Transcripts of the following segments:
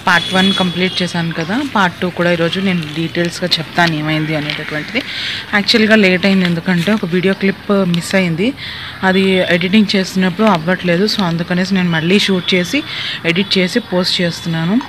part one complete చేశాను కదా part two కూడా ఈరోజు నేను డీటెయిల్స్గా చెప్తాను ఏమైంది అనేటటువంటిది యాక్చువల్గా లేట్ అయింది ఎందుకంటే ఒక వీడియో క్లిప్ మిస్ అయింది అది ఎడిటింగ్ చేస్తున్నప్పుడు అవ్వట్లేదు సో అందుకనేసి నేను మళ్ళీ షూట్ చేసి ఎడిట్ చేసి పోస్ట్ చేస్తున్నాను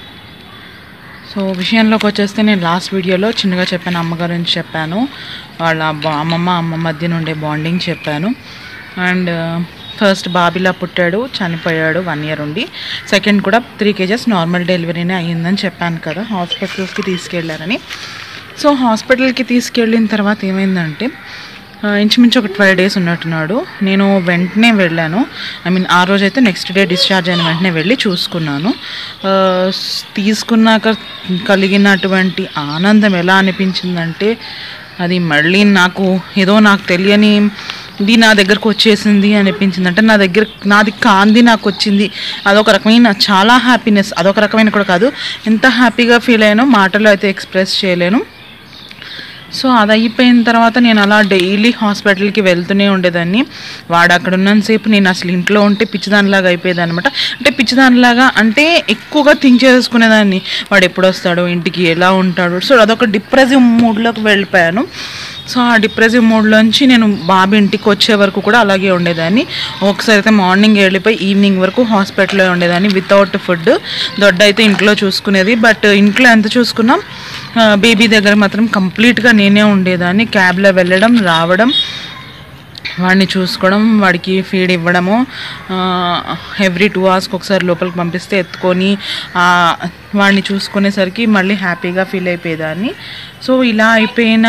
సో విషయంలోకి వచ్చేస్తే నేను లాస్ట్ వీడియోలో చిన్నగా చెప్పాను అమ్మ గురించి చెప్పాను వాళ్ళ బా- అమ్మమ్మ అమ్మ మధ్య నుండే బాండింగ్ చెప్పాను అండ్ ఫస్ట్ బాబిలా పుట్టాడు చనిపోయాడు వన్ ఇయర్ ఉండి సెకండ్ కూడా త్రీ కేజెస్ నార్మల్ డెలివరీనే అయ్యిందని చెప్పాను కదా హాస్పిటల్స్కి తీసుకెళ్ళారని సో హాస్పిటల్కి తీసుకెళ్ళిన తర్వాత ఏమైందంటే ఆ, ఇంచుమించు ఒక ట్వెల్వ్ డేస్ ఉన్నట్టున్నాడు నేను వెంటనే వెళ్ళాను ఐ మీన్ ఆ రోజు అయితే నెక్స్ట్ డే డిశ్చార్జ్ అయిన వెంటనే వెళ్ళి చూసుకున్నాను ఆ, స్- తీసుకున్నాక కలిగినటువంటి ఆనందం ఎలా అనిపించిందంటే అది మళ్ళీ నాకు ఏదో నాకు తెలియని ఇది నా దగ్గరకు వచ్చేసింది అనిపించింది అంటే నా దగ్గర నాది కాంది నాకు వచ్చింది అదొక రకమైన చాలా హ్యాపీనెస్ అదొక రకమైన కూడా కాదు ఎంత హ్యాపీగా ఫీల్ అయ్యానో మాటలో అయితే ఎక్స్ప్రెస్ చేయలేను సో అది అయిపోయిన తర్వాత నేను అలా డైలీ హాస్పిటల్కి వెళ్తూనే ఉండేదాన్ని వాడు అక్కడ ఉన్నంతసేపు నేను అసలు ఇంట్లో ఉంటే పిచ్చిదానిలాగా అయిపోయేది అనమాట అంటే పిచ్చిదానిలాగా అంటే ఎక్కువగా థింక్ చేసుకునేదాన్ని వాడు ఎప్పుడు వస్తాడో ఇంటికి ఎలా ఉంటాడో సో అదొక డిప్రెసివ్ మూడ్లోకి వెళ్ళిపోయాను సో ఆ డిప్రెసివ్ మూడ్లోంచి నేను బాబు ఇంటికి వచ్చే వరకు కూడా అలాగే ఉండేదాన్ని ఒకసారి అయితే మార్నింగ్ వెళ్ళిపోయి ఈవినింగ్ వరకు హాస్పిటల్లో ఉండేదాన్ని వితౌట్ ఫుడ్ దొడ్డ అయితే ఇంట్లో చూసుకునేది బట్ ఇంట్లో ఎంత చూసుకున్నా బేబీ దగ్గర మాత్రం కంప్లీట్గా నేనే ఉండేదాన్ని క్యాబ్లో వెళ్ళడం రావడం వాడిని చూసుకోవడం వాడికి ఫీడ్ ఇవ్వడము ఎవ్రీ టూ అవర్స్కి ఒకసారి లోపలికి పంపిస్తే ఎత్తుకొని ఆ, వాడిని చూసుకునేసరికి మళ్ళీ హ్యాపీగా ఫీల్ అయిపోయేదాన్ని సో ఇలా అయిపోయిన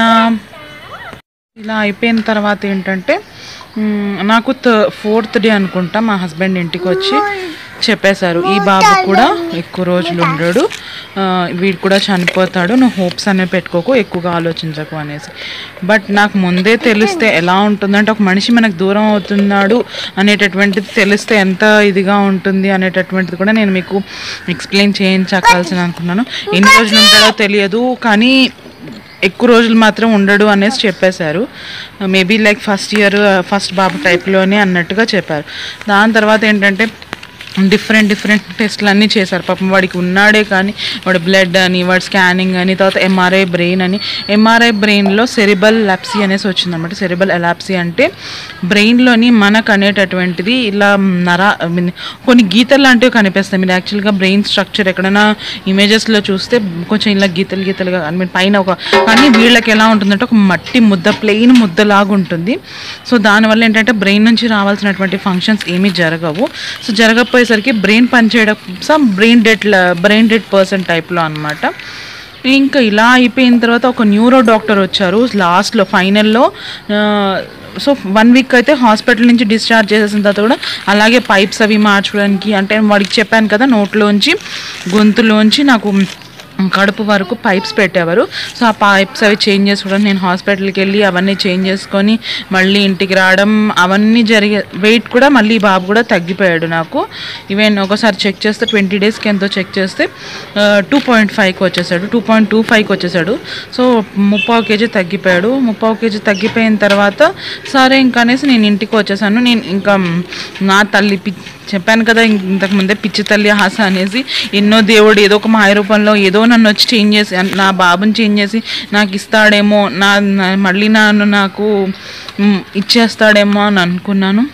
ఇలా అయిపోయిన తర్వాత ఏంటంటే మ్, నాకు ఫోర్త్ డే అనుకుంటా మా హస్బెండ్ ఇంటికి వచ్చి చెప్పేశారు ఈ బాబు కూడా ఎక్కువ రోజులు ఉండడు ఆ, వీడు కూడా చనిపోతాడు నువ్వు హోప్స్ అనేవి పెట్టుకోకు ఎక్కువగా ఆలోచించకు అనేసి బట్ నాకు ముందే తెలిస్తే ఎలా ఉంటుందంటే ఒక మనిషి మనకు దూరం అవుతున్నాడు అనేటటువంటిది తెలిస్తే ఎంత ఇదిగా ఉంటుంది అనేటటువంటిది కూడా నేను మీకు ఎక్స్ప్లెయిన్ చేయించకాల్సిన అనుకున్నాను ఎన్ని రోజులు ఉంటాడో తెలియదు కానీ ఎక్కువ రోజులు మాత్రం ఉండడు అనేసి చెప్పేశారు maybe like first year first బాబు టైప్లోనే అన్నట్టుగా చెప్పారు దాని తర్వాత ఏంటంటే డిఫరెంట్ డిఫరెంట్ టెస్ట్లు అన్నీ చేశారు పాపం వాడికి ఉన్నాడే కానీ వాడి బ్లడ్ అని వాడి స్కానింగ్ అని తర్వాత ఎంఆర్ఐ బ్రెయిన్ అని ఎంఆర్ఐ బ్రెయిన్లో సెరిబల్ లాప్సీ అనేసి వచ్చిందన్నమాట సెరిబల్ ఎలాప్సీ అంటే బ్రెయిన్లోని మనకు అనేటటువంటిది ఇలా నర I mean, కొన్ని గీతలు లాంటివి కనిపిస్తాయి మీరు యాక్చువల్గా బ్రెయిన్ స్ట్రక్చర్ ఎక్కడైనా ఇమేజెస్లో చూస్తే కొంచెం ఇలా గీతలు గీతలుగా ఐ మీన్ పైన ఒక కానీ వీళ్ళకి ఎలా ఉంటుందంటే ఒక మట్టి ముద్ద ప్లెయిన్ ముద్దలాగా ఉంటుంది సో దానివల్ల ఏంటంటే బ్రెయిన్ నుంచి రావాల్సినటువంటి ఫంక్షన్స్ ఏమీ జరగవు సో జరగకపోయేసరికి బ్రెయిన్ పనిచేయడం some brain dead brain dead person టైప్లో అనమాట ఇంకా ఇలా అయిపోయిన తర్వాత ఒక న్యూరో డాక్టర్ వచ్చారు లాస్ట్లో ఫైనల్లో సో వన్ వీక్ అయితే హాస్పిటల్ నుంచి డిశ్చార్జ్ చేసేసిన తర్వాత కూడా అలాగే పైప్స్ అవి మార్చుకోవడానికి అంటే వాడికి చెప్పాను కదా నోట్లోంచి గొంతులోంచి నాకు కడుపు వరకు పైప్స్ పెట్టేవారు సో ఆ పైప్స్ అవి చేంజ్ చేసుకోవడం నేను హాస్పిటల్కి వెళ్ళి అవన్నీ చేంజ్ చేసుకొని మళ్ళీ ఇంటికి రావడం అవన్నీ జరిగే వెయిట్ కూడా మళ్ళీ ఈ బాబు కూడా తగ్గిపోయాడు నాకు ఈవెన్ ఒకసారి చెక్ చేస్తే ట్వంటీ డేస్కి ఎంతో చెక్ చేస్తే టూ పాయింట్ ఫైవ్కి వచ్చేసాడు టూ పాయింట్ టూ ఫైవ్కి వచ్చేసాడు సో ముప్పావు కేజీ తగ్గిపోయాడు ముప్పావు కేజీ తగ్గిపోయిన తర్వాత సరే ఇంకా అనేసి నేను ఇంటికి వచ్చేసాను నేను ఇంకా నా తల్లి పి చెప్పాను కదా ఇం- ఇంతకు ముందే పిచ్చి తల్లి ఆశ అనేసి ఎన్నో దేవుడు ఏదో ఒక మాయ రూపంలో ఏదో నన్ను వచ్చి చేంజ్ చేసి అన్- నా బాబుని చేంజ్ చేసి నాకు ఇస్తాడేమో నా నా- మళ్ళీ నన్ను నాకు మ్, ఇచ్చేస్తాడేమో అని అనుకున్నాను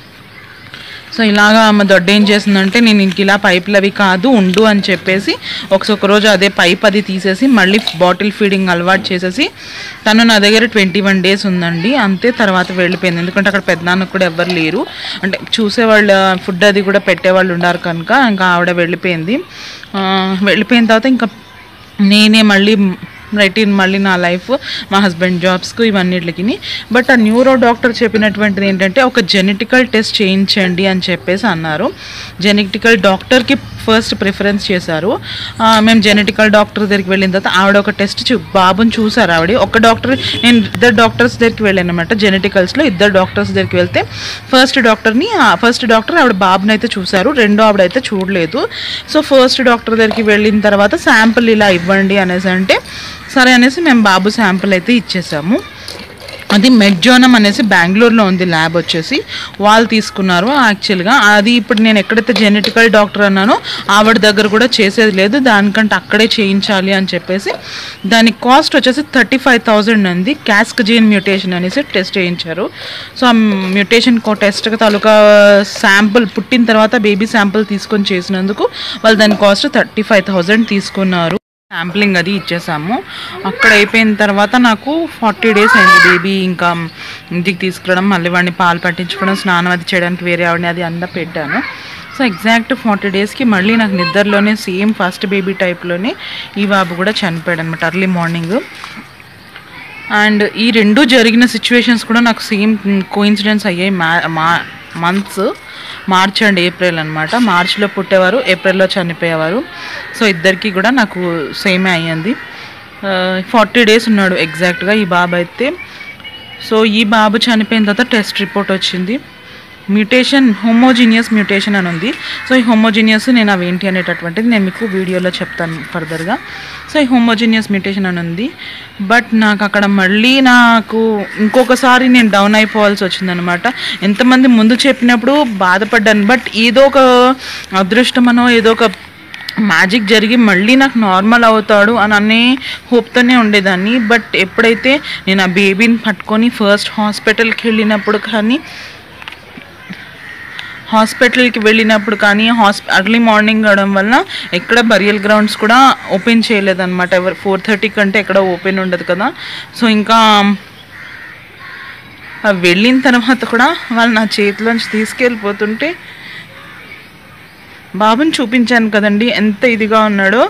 సో ఇలాగా ఆమె దొడ్డ ఏం చేసిందంటే నేను ఇంక ఇలా పైపులు అవి కాదు ఉండు అని చెప్పేసి ఒకసొక రోజు అదే పైప్ అది తీసేసి మళ్ళీ బాటిల్ ఫీడింగ్ అలవాటు చేసేసి తను నా దగ్గర ట్వంటీ వన్ డేస్ ఉందండి అంతే తర్వాత వెళ్ళిపోయింది ఎందుకంటే అక్కడ పెద్దనాన్నకు కూడా ఎవ్వరు లేరు అంటే చూసేవాళ్ళు ఫుడ్ అది కూడా పెట్టేవాళ్ళు ఉన్నారు కనుక ఇంకా ఆవిడ వెళ్ళిపోయింది ఆ, వెళ్ళిపోయిన తర్వాత ఇంకా నేనే మళ్ళీ రైటిన్ మళ్ళీ నా లైఫ్ మా హస్బెండ్ జాబ్స్కు ఇవన్నిటికి బట్ ఆ న్యూరో డాక్టర్ చెప్పినటువంటిది ఏంటంటే ఒక జెనెటికల్ టెస్ట్ చేయించండి అని చెప్పేసి అన్నారు జెనెటికల్ డాక్టర్కి ఫస్ట్ ప్రిఫరెన్స్ చేశారు ఆ, మేము జెనెటికల్ డాక్టర్ దగ్గరికి వెళ్ళిన తర్వాత ఆవిడ ఒక టెస్ట్ చూ బాబుని చూసారు ఆవిడ ఒక డాక్టర్ నేను ఇద్దరు డాక్టర్స్ దగ్గరికి వెళ్ళాను అనమాట జెనెటికల్స్లో ఇద్దరు డాక్టర్స్ దగ్గరికి వెళ్తే ఫస్ట్ డాక్టర్ని ఫస్ట్ డాక్టర్ ఆవిడ బాబుని అయితే చూశారు రెండో ఆవిడ అయితే చూడలేదు సో ఫస్ట్ డాక్టర్ దగ్గరికి వెళ్ళిన తర్వాత శాంపుల్ ఇలా ఇవ్వండి అనేసి అంటే సరే అనేసి మేము బాబు శాంపుల్ అయితే ఇచ్చేసాము అది మెడ్జోనం అనేసి బెంగళూరులో ఉంది ల్యాబ్ వచ్చేసి వాళ్ళు తీసుకున్నారు యాక్చువల్గా అది ఇప్పుడు నేను ఎక్కడైతే జెనెటికల్ డాక్టర్ అన్నానో ఆవిడ దగ్గర కూడా చేసేది లేదు దానికంటే అక్కడే చేయించాలి అని చెప్పేసి దాని కాస్ట్ వచ్చేసి థర్టీ ఫైవ్ థౌజండ్ ఉంది క్యాస్క్ జీన్ మ్యూటేషన్ అనేసి టెస్ట్ చేయించారు సో ఆ మ్యూటేషన్ కో టెస్ట్ తాలూకా శాంపుల్ పుట్టిన తర్వాత బేబీ శాంపుల్ తీసుకొని చేసినందుకు వాళ్ళు దాని కాస్ట్ థర్టీ ఫైవ్ థౌజండ్ తీసుకున్నారు శాంప్లింగ్ అది ఇచ్చేసాము అక్కడ అయిపోయిన తర్వాత నాకు ఫార్టీ డేస్ అయింది బేబీ ఇంకా ఇంటికి తీసుకురావడం మళ్ళీ వాడిని పాలు పట్టించుకోవడం స్నానం అది చేయడానికి వేరే ఆవిడని అది అంతా పెట్టాను సో ఎగ్జాక్ట్ ఫార్టీ డేస్కి మళ్ళీ నాకు నిద్రలోనే సేమ్ ఫస్ట్ బేబీ టైప్లోనే ఈ బాబు కూడా చనిపోయాడు అనమాట అర్లీ మార్నింగ్ అండ్ ఈ రెండు జరిగిన సిచ్యువేషన్స్ కూడా నాకు సేమ్ కోఇన్సిడెన్స్ అయ్యాయి మా మా మంత్స్ మార్చ్ అండ్ ఏప్రిల్ అనమాట మార్చ్లో పుట్టేవారు ఏప్రిల్లో చనిపోయేవారు సో ఇద్దరికి కూడా నాకు సేమే అయ్యింది ఫార్టీ డేస్ ఉన్నాడు ఎగ్జాక్ట్గా ఈ బాబు అయితే సో ఈ బాబు చనిపోయిన తర్వాత టెస్ట్ రిపోర్ట్ వచ్చింది మ్యూటేషన్ హోమోజీనియస్ మ్యూటేషన్ అని ఉంది సో ఈ హోమోజీనియస్ నేను అవి ఏంటి అనేటటువంటిది నేను మీకు వీడియోలో చెప్తాను ఫర్దర్గా సో ఈ హోమోజీనియస్ మ్యూటేషన్ అని ఉంది బట్ నాకు అక్కడ మళ్ళీ నాకు ఇంకొకసారి నేను డౌన్ అయిపోవాల్సి వచ్చిందనమాట ఎంతమంది ముందు చెప్పినప్పుడు బాధపడ్డాను బట్ ఏదో ఒక అదృష్టమనో ఏదో ఒక మ్యాజిక్ జరిగి మళ్ళీ నాకు నార్మల్ అవుతాడు అని అనే హోప్తోనే ఉండేదాన్ని బట్ ఎప్పుడైతే నేను ఆ బేబీని పట్టుకొని ఫస్ట్ హాస్పిటల్కి వెళ్ళినప్పుడు కానీ హాస్పిటల్కి వెళ్ళినప్పుడు కానీ హాస్పి అర్లీ మార్నింగ్ అవడం వల్ల ఎక్కడ బరియల్ గ్రౌండ్స్ కూడా ఓపెన్ చేయలేదన్నమాట ఎవరు ఫోర్ థర్టీ కంటే ఎక్కడ ఓపెన్ ఉండదు కదా సో ఇంకా ఆ వెళ్ళిన తర్వాత కూడా వాళ్ళు నా చేతిలోంచి తీసుకెళ్ళిపోతుంటే బాబుని చూపించాను కదండి ఎంత ఇదిగా ఉన్నాడో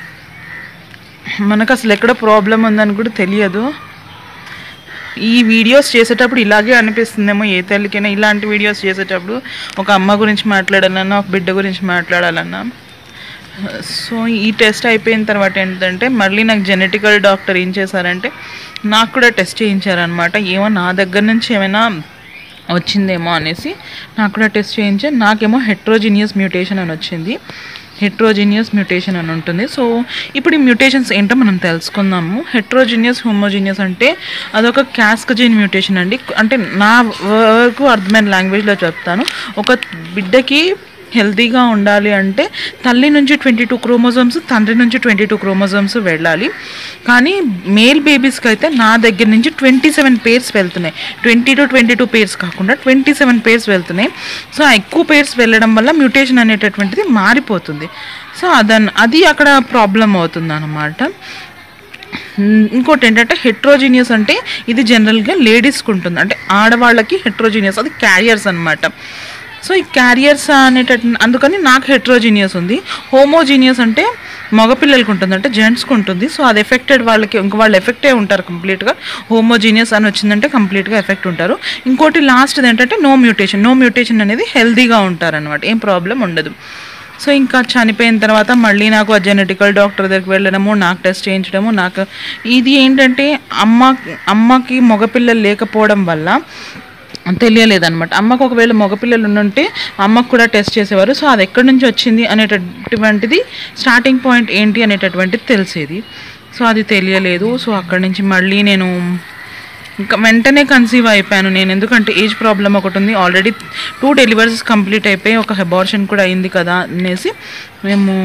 మనకు అసలు ఎక్కడ ప్రాబ్లం ఉందని కూడా తెలియదు ఈ వీడియోస్ చేసేటప్పుడు ఇలాగే అనిపిస్తుందేమో ఏ తల్లికైనా ఇలాంటి వీడియోస్ చేసేటప్పుడు ఒక అమ్మ గురించి మాట్లాడాలన్నా ఒక బిడ్డ గురించి మాట్లాడాలన్నా సో ఈ టెస్ట్ అయిపోయిన తర్వాత ఏంటంటే మళ్ళీ నాకు జెనెటికల్ డాక్టర్ ఏం చేశారంటే నాకు కూడా టెస్ట్ చేయించారనమాట ఏమో నా దగ్గర నుంచి ఏమైనా వచ్చిందేమో అనేసి నాకు కూడా టెస్ట్ చేయించి నాకేమో హెట్రోజినియస్ మ్యూటేషన్ అని వచ్చింది హెట్రోజినియస్ మ్యూటేషన్ అని ఉంటుంది సో ఇప్పుడు ఈ మ్యూటేషన్స్ ఏంటో మనం తెలుసుకుందాము హెట్రోజినియస్ హోమోజినియస్ అంటే అదొక క్యాస్కజిన్ మ్యూటేషన్ అండి అంటే నా వరకు అర్థమైన లాంగ్వేజ్లో చెప్తాను ఒక బిడ్డకి హెల్తీగా ఉండాలి అంటే తల్లి నుంచి ట్వంటీ టూ క్రోమోజోమ్స్ తండ్రి నుంచి ట్వంటీ టూ క్రోమోజోమ్స్ వెళ్ళాలి కానీ మేల్ బేబీస్కి అయితే నా దగ్గర నుంచి ట్వంటీ సెవెన్ పేర్స్ వెళ్తున్నాయి twenty two twenty two pairs కాకుండా ట్వంటీ సెవెన్ పేర్స్ వెళ్తున్నాయి సో ఆ ఎక్కువ పేర్స్ వెళ్ళడం వల్ల మ్యూటేషన్ అనేటటువంటిది మారిపోతుంది సో అదన్ అది అక్కడ ప్రాబ్లం అవుతుంది అనమాట ఇంకోటి ఏంటంటే హెట్రోజీనియస్ అంటే ఇది జనరల్గా లేడీస్కి ఉంటుంది అంటే ఆడవాళ్ళకి హెట్రోజీనియస్ అది క్యారియర్స్ అనమాట సో ఈ క్యారియర్స్ అనేటట్టు అందుకని నాకు హెట్రోజీనియస్ ఉంది హోమోజీనియస్ అంటే మగపిల్లలకి ఉంటుంది అంటే జెంట్స్కి ఉంటుంది సో అది ఎఫెక్టెడ్ వాళ్ళకి ఇంక వాళ్ళు ఎఫెక్టే ఉంటారు కంప్లీట్గా హోమోజీనియస్ అని వచ్చిందంటే కంప్లీట్గా ఎఫెక్ట్ ఉంటారు ఇంకోటి లాస్ట్ ఏంటంటే నో మ్యూటేషన్ నో మ్యూటేషన్ అనేది హెల్తీగా ఉంటారనమాట ఏం ప్రాబ్లం ఉండదు సో ఇంకా చనిపోయిన తర్వాత మళ్ళీ నాకు ఆ జెనెటికల్ డాక్టర్ దగ్గరికి వెళ్ళడము నాకు టెస్ట్ చేయించడము నాకు ఇది ఏంటంటే అమ్మ అమ్మకి మగపిల్లలు లేకపోవడం వల్ల తెలియలేదన్నమాట అమ్మకు ఒకవేళ మగపిల్లలు ఉండుంటే అమ్మకు కూడా టెస్ట్ చేసేవారు సో అది ఎక్కడి నుంచి వచ్చింది అనేటటువంటిది స్టార్టింగ్ పాయింట్ ఏంటి అనేటటువంటిది తెలిసేది సో అది తెలియలేదు సో అక్కడి నుంచి మళ్ళీ నేను ఇంకా వెంటనే కన్సీవ్ అయిపోయాను నేను ఎందుకంటే ఏజ్ ప్రాబ్లం ఒకటి ఉంది ఆల్రెడీ టూ డెలివరీస్ కంప్లీట్ అయిపోయి ఒక అబార్షన్ కూడా అయింది కదా అనేసి మేము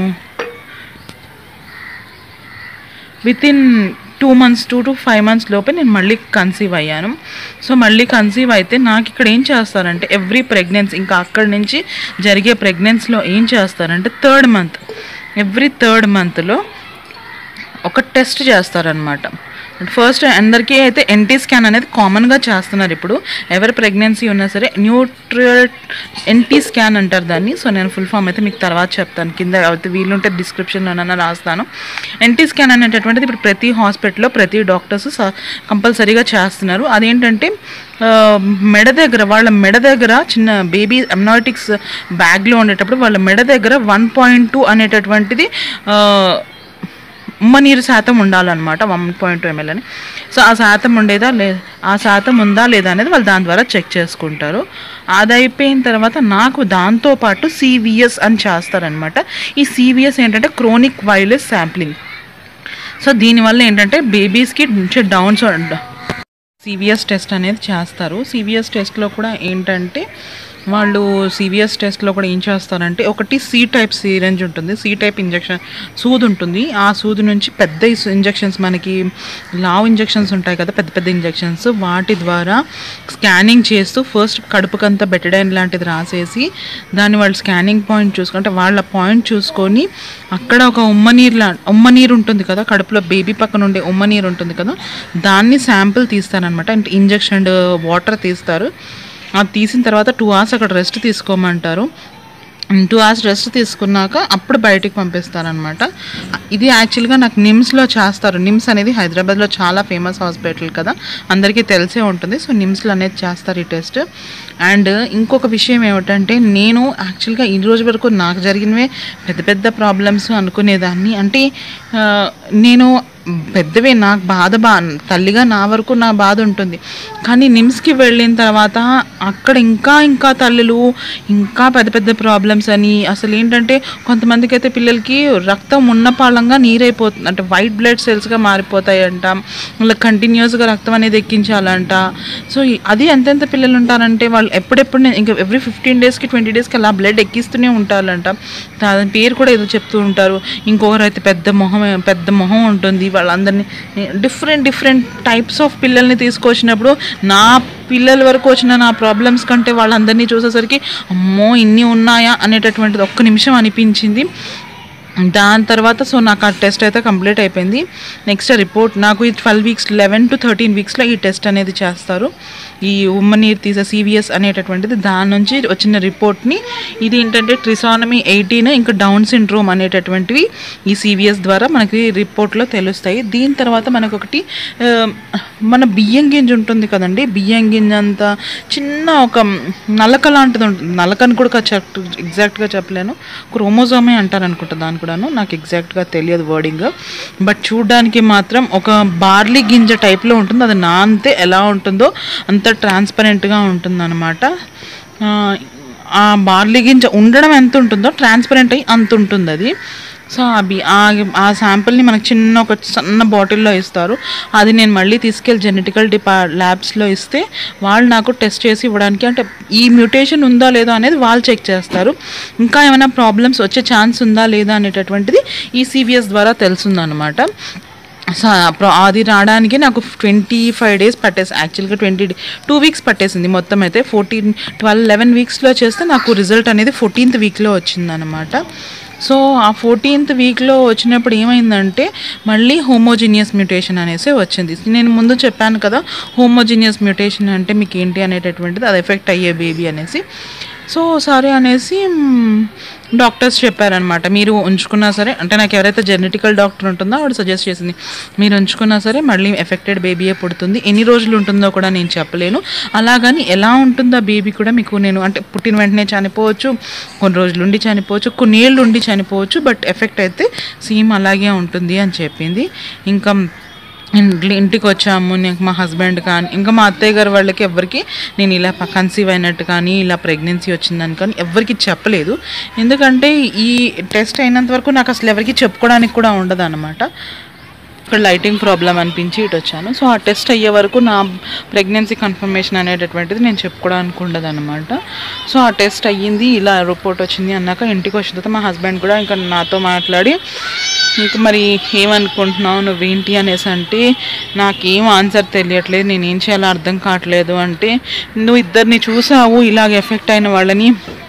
within two months two to five months లోపే నేను మళ్ళీ కన్సీవ్ అయ్యాను సో మళ్ళీ కన్సీవ్ అయితే నాకు ఇక్కడ ఏం చేస్తారంటే ఎవ్రీ ప్రెగ్నెన్సీ ఇంకా అక్కడి నుంచి జరిగే ప్రెగ్నెన్సీలో ఏం చేస్తారంటే థర్డ్ మంత్ ఎవ్రీ థర్డ్ మంత్లో ఒక టెస్ట్ చేస్తారనమాట ఫస్ట్ అందరికీ అయితే ఎన్టీ స్కాన్ అనేది కామన్గా చేస్తున్నారు ఇప్పుడు ఎవరి ప్రెగ్నెన్సీ ఉన్నా సరే న్యూట్రియల్ ఎన్టీ స్కాన్ అంటారు దాన్ని సో నేను ఫుల్ ఫామ్ అయితే మీకు తర్వాత చెప్తాను కింద అయితే వీలుంటే డిస్క్రిప్షన్లోనైనా రాస్తాను ఎన్టీ స్కాన్ అనేటటువంటిది ఇప్పుడు ప్రతి హాస్పిటల్లో ప్రతి డాక్టర్స్ కంపల్సరీగా చేస్తున్నారు అదేంటంటే ఆ, మెడ దగ్గర వాళ్ళ మెడ దగ్గర చిన్న బేబీ అమ్నాటిక్స్ బ్యాగ్లో ఉండేటప్పుడు వాళ్ళ మెడ దగ్గర వన్ పాయింట్ టూ అనేటటువంటిది ఆ, ఉమ్మ నీరు శాతం ఉండాలన్నమాట వన్ పాయింట్ టూ ఎంఎల్ అని సో ఆ శాతం ఉండేదా లే ఆ శాతం ఉందా లేదా అనేది వాళ్ళు దాని ద్వారా చెక్ చేసుకుంటారు అది అయిపోయిన తర్వాత నాకు దాంతోపాటు సివిఎస్ అని చేస్తారనమాట ఈ సివిఎస్ ఏంటంటే క్రోనిక్ వైలెస్ శాంప్లింగ్ సో దీనివల్ల ఏంటంటే బేబీస్కి డౌన్స్ సివిఎస్ టెస్ట్ అనేది చేస్తారు సివిఎస్ టెస్ట్లో కూడా ఏంటంటే వాళ్ళు సివిఎస్ టెస్ట్లో కూడా ఏం చేస్తారంటే ఒకటి సి టైప్ సిరెంజ్ ఉంటుంది సి టైప్ ఇంజెక్షన్ సూది ఉంటుంది ఆ సూది నుంచి పెద్ద ఇంజెక్షన్స్ మనకి లావ్ ఇంజెక్షన్స్ ఉంటాయి కదా పెద్ద పెద్ద ఇంజెక్షన్స్ వాటి ద్వారా స్కానింగ్ చేస్తూ ఫస్ట్ కడుపుకంతా బెటడైన్ లాంటిది రాసేసి దాన్ని వాళ్ళు స్కానింగ్ పాయింట్ చూసుకుంటే వాళ్ళ పాయింట్ చూసుకొని అక్కడ ఒక ఉమ్మనీరు లా ఉమ్మనీరు ఉంటుంది కదా కడుపులో బేబీ పక్కన ఉండే ఉమ్మనీరు ఉంటుంది కదా దాన్ని శాంపిల్ తీస్తారనమాట అంటే ఇంజెక్షన్ వాటర్ తీస్తారు అది తీసిన తర్వాత టూ అవర్స్ అక్కడ రెస్ట్ తీసుకోమంటారు టూ అవర్స్ రెస్ట్ తీసుకున్నాక అప్పుడు బయటికి పంపిస్తారనమాట ఇది యాక్చువల్గా నాకు నిమ్స్లో చేస్తారు నిమ్స్ అనేది హైదరాబాద్లో చాలా ఫేమస్ హాస్పిటల్ కదా అందరికీ తెలిసే ఉంటుంది సో నిమ్స్లో అనేది చేస్తారు ఈ టెస్ట్ అండ్ ఇంకొక విషయం ఏమిటంటే నేను యాక్చువల్గా ఈ రోజు వరకు నాకు జరిగినవే పెద్ద పెద్ద ప్రాబ్లమ్స్ అనుకునేదాన్ని అంటే ఆ, నేను పెద్దవే నాకు బాధ బా తల్లిగా నా వరకు నా బాధ ఉంటుంది కానీ నిమ్స్కి వెళ్ళిన తర్వాత అక్కడ ఇంకా ఇంకా తల్లులు ఇంకా పెద్ద పెద్ద ప్రాబ్లమ్స్ అని అసలు ఏంటంటే కొంతమందికి అయితే పిల్లలకి రక్తం ఉన్న పాలంగా నీరైపోతుంది అంటే వైట్ బ్లడ్ సెల్స్గా మారిపోతాయంట వాళ్ళకి కంటిన్యూస్గా రక్తం అనేది ఎక్కించాలంట సో ఈ- అది ఎంతెంత పిల్లలు ఉంటారంటే వాళ్ళు ఎప్పుడెప్పుడు నే- ఇంకా ఎవ్రీ ఫిఫ్టీన్ డేస్కి ట్వంటీ డేస్కి అలా బ్లడ్ ఎక్కిస్తూనే ఉంటారంట దాని పేరు కూడా ఏదో చెప్తూ ఉంటారు ఇంకొకరు అయితే పెద్ద మొహం పెద్ద మొహం ఉంటుంది వాళ్ళందరినీ డిఫరెంట్ డిఫరెంట్ టైప్స్ ఆఫ్ పిల్లల్ని తీసుకొచ్చినప్పుడు నా పిల్లల వరకు వచ్చిన నా ప్రాబ్లమ్స్ కంటే వాళ్ళందరినీ చూసేసరికి అమ్మో ఇన్ని ఉన్నాయా అనేటటువంటిది ఒక్క నిమిషం అనిపించింది దాని తర్వాత సో నాకు ఆ టెస్ట్ అయితే కంప్లీట్ అయిపోయింది నెక్స్ట్ రిపోర్ట్ నాకు ఈ twelve weeks eleven to thirteen వీక్స్లో ఈ టెస్ట్ అనేది చేస్తారు ఈ ఉమ్మనీరు తీసే సివిఎస్ అనేటటువంటిది దాని నుంచి వచ్చిన రిపోర్ట్ని ఇది ఏంటంటే ట్రిసానమీ ఎయిటీన్ ఇంకా డౌన్ సిండ్రోమ్ అనేటటువంటివి ఈ సివిఎస్ ద్వారా మనకి రిపోర్ట్లో తెలుస్తాయి దీని తర్వాత మనకు ఒకటి ఆ, మన బియ్యం గింజ ఉంటుంది కదండి బియ్యం గింజ అంత చిన్న ఒక నలక లాంటిది ఉంటుంది నలకని కూడా చెప్ ఎగ్జాక్ట్గా చెప్పలేను క్రోమోజోమే అంటారు అనుకుంటా దాని కూడాను నాకు ఎగ్జాక్ట్గా తెలియదు వర్డింగ్ బట్ చూడడానికి మాత్రం ఒక బార్లీ గింజ టైప్లో ఉంటుంది అది నాంతే ఎలా ఉంటుందో అంత ట్రాన్స్పరెంట్గా ఉంటుంది అనమాట ఆ బార్లీ గింజ ఉండడం ఎంత ఉంటుందో ట్రాన్స్పరెంట్ అయ్యి అంత ఉంటుంది అది సో అవి ఆ ఆ శాంపిల్ని మనకు చిన్న ఒక సన్న బాటిల్లో ఇస్తారు అది నేను మళ్ళీ తీసుకెళ్ళి జెనెటికల్ డిపా ల్యాబ్స్లో ఇస్తే వాళ్ళు నాకు టెస్ట్ చేసి ఇవ్వడానికి అంటే ఈ మ్యూటేషన్ ఉందా లేదా అనేది వాళ్ళు చెక్ చేస్తారు ఇంకా ఏమైనా ప్రాబ్లమ్స్ వచ్చే ఛాన్స్ ఉందా లేదా అనేటటువంటిది ఈ సివిఎస్ ద్వారా తెలుస్తుందన్నమాట సో అప్పుడు అది రావడానికి నాకు ట్వంటీ ఫైవ్ డేస్ పట్టేసి యాక్చువల్గా ట్వంటీ టూ వీక్స్ పట్టేసింది మొత్తం అయితే ఫోర్టీన్ ట్వెల్వ్ లెవెన్ వీక్స్లో చేస్తే నాకు రిజల్ట్ అనేది ఫోర్టీన్త్ వీక్లో వచ్చిందనమాట సో ఆ ఫోర్టీన్త్ వీక్లో వచ్చినప్పుడు ఏమైందంటే మళ్ళీ హోమోజీనియస్ మ్యూటేషన్ అనేసి వచ్చింది నేను ముందు చెప్పాను కదా హోమోజీనియస్ మ్యూటేషన్ అంటే మీకు ఏంటి అనేటటువంటిది అది ఎఫెక్ట్ అయ్యే బేబీ అనేసి సో సరే అనేసి మ్, డాక్టర్స్ చెప్పారనమాట మీరు ఉంచుకున్నా సరే అంటే నాకు ఎవరైతే జెనెటికల్ డాక్టర్ ఉంటుందో ఆవిడ సజెస్ట్ చేసింది మీరు ఉంచుకున్నా సరే మళ్ళీ ఎఫెక్టెడ్ బేబీయే పుడుతుంది ఎన్ని రోజులు ఉంటుందో కూడా నేను చెప్పలేను అలాగని ఎలా ఉంటుందో బేబీ కూడా మీకు నేను అంటే పుట్టిన వెంటనే చనిపోవచ్చు కొన్ని రోజులు ఉండి చనిపోవచ్చు కొన్ని ఏళ్ళు ఉండి చనిపోవచ్చు బట్ ఎఫెక్ట్ అయితే సేమ్ అలాగే ఉంటుంది అని చెప్పింది ఇంకా ఇంట్లో ఇంటికి వచ్చాము నాకు మా హస్బెండ్ కానీ ఇంకా మా అత్తయ్య గారు వాళ్ళకి ఎవరికి నేను ఇలా కన్సీవ్ అయినట్టు కానీ ఇలా ప్రెగ్నెన్సీ వచ్చిందని కానీ ఎవరికి చెప్పలేదు ఎందుకంటే ఈ టెస్ట్ అయినంత వరకు నాకు అసలు ఎవరికి చెప్పుకోవడానికి కూడా ఉండదు అనమాట ఇక్కడ లైటింగ్ ప్రాబ్లం అనిపించి ఇటు వచ్చాను సో ఆ టెస్ట్ అయ్యే వరకు నా ప్రెగ్నెన్సీ కన్ఫర్మేషన్ అనేటటువంటిది నేను చెప్పుకోవడానికి ఉండదు అనమాట సో ఆ టెస్ట్ అయ్యింది ఇలా రిపోర్ట్ వచ్చింది అన్నాక ఇంటికి వచ్చిన తర్వాత మా హస్బెండ్ కూడా ఇంకా నాతో మాట్లాడి ఇంక మరి ఏమనుకుంటున్నావు నువ్వేంటి అనేసి అంటే నాకేం ఆన్సర్ తెలియట్లేదు నేను ఏం చేయాలో అర్థం కావట్లేదు అంటే నువ్వు ఇద్దరిని చూసావు ఇలాగ ఎఫెక్ట్ అయిన వాళ్ళని